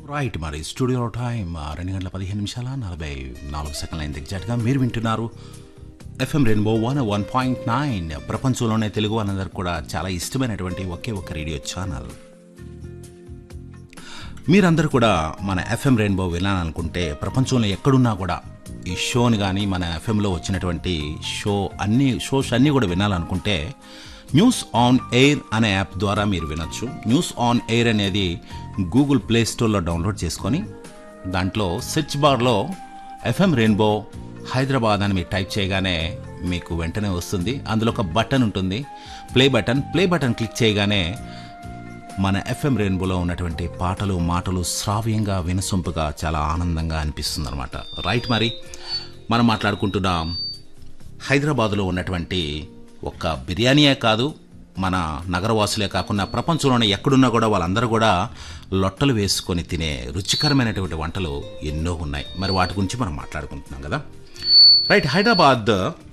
right మరి studio time ఆ, రెండు గంటల పదిహేను నిమిషాల నలభై నాలుగు సెకండ్ల అయింది ఎగ్జాక్ట్గా మీరు వింటున్నారు FM rainbow one one point nine ప్రపంచంలోనే తెలుగు వాళ్ళందరికీ కూడా చాలా ఇష్టమైనటువంటి ఒకే ఒక రేడియో ఛానల్ మీరందరూ కూడా మన ఎఫ్ఎం రెయిన్బో వినాలనుకుంటే ప్రపంచంలో ఎక్కడున్నా కూడా ఈ షోని కానీ మన ఎఫ్ఎంలో వచ్చినటువంటి షో అన్ని షోస్ అన్నీ కూడా వినాలనుకుంటే న్యూస్ ఆన్ ఎయిర్ అనే యాప్ ద్వారా మీరు వినొచ్చు న్యూస్ ఆన్ ఎయిర్ అనేది గూగుల్ ప్లే స్టోర్లో డౌన్లోడ్ చేసుకొని దాంట్లో సెర్చ్ బార్లో ఎఫ్ఎం రెయిన్బో హైదరాబాద్ అని మీరు టైప్ చేయగానే మీకు వెంటనే వస్తుంది అందులో ఒక బటన్ ఉంటుంది play button play button click చేయగానే మన ఎఫ్ఎం రెయిన్బోలో ఉన్నటువంటి పాటలు మాటలు శ్రావ్యంగా వినసొంపుగా చాలా ఆనందంగా అనిపిస్తుంది అనమాట రైట్ మరి మనం మాట్లాడుకుంటున్నాం హైదరాబాదులో ఉన్నటువంటి ఒక్క బిర్యానీయే కాదు మన నగరవాసులే కాకుండా ప్రపంచంలోనే ఎక్కడున్నా కూడా వాళ్ళందరూ కూడా లొట్టలు వేసుకొని తినే రుచికరమైనటువంటి వంటలు ఎన్నో ఉన్నాయి మరి వాటి గురించి మనం మాట్లాడుకుంటున్నాం కదా రైట్ హైదరాబాద్